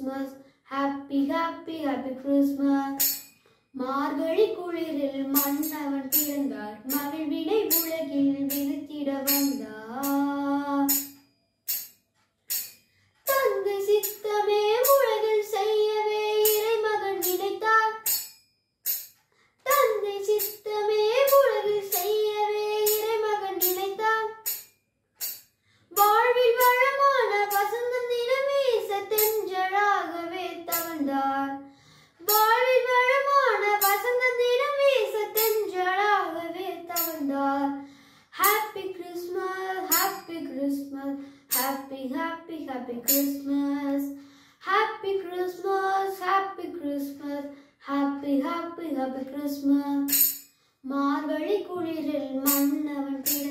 Christmas happy happy happy Christmas மார்கழி குளிரில் மன்னவன் பிறந்தார் மகிழ்வினை உலகில் விதித்திட வந்தார் தந்தை சித்தமே உலகில் செய்யவே இறைமகன் நினைத்தார் தந்தை சித்தமே உலகில் செய்யவே இறைமகன் நினைத்தார் வாழ்வில் வளமான வசந்தம் தினமேச தென்றலாகவே தவழ்ந்தார் வாழ்வில் வளமான வசந்தம் தினமேச தென்றலாகவே தவழ்ந்தார் happy Christmas happy Christmas happy happy happy Christmas happy Christmas happy Christmas happy happy happy Christmas மார்கழி குளிரில் மன்னவன்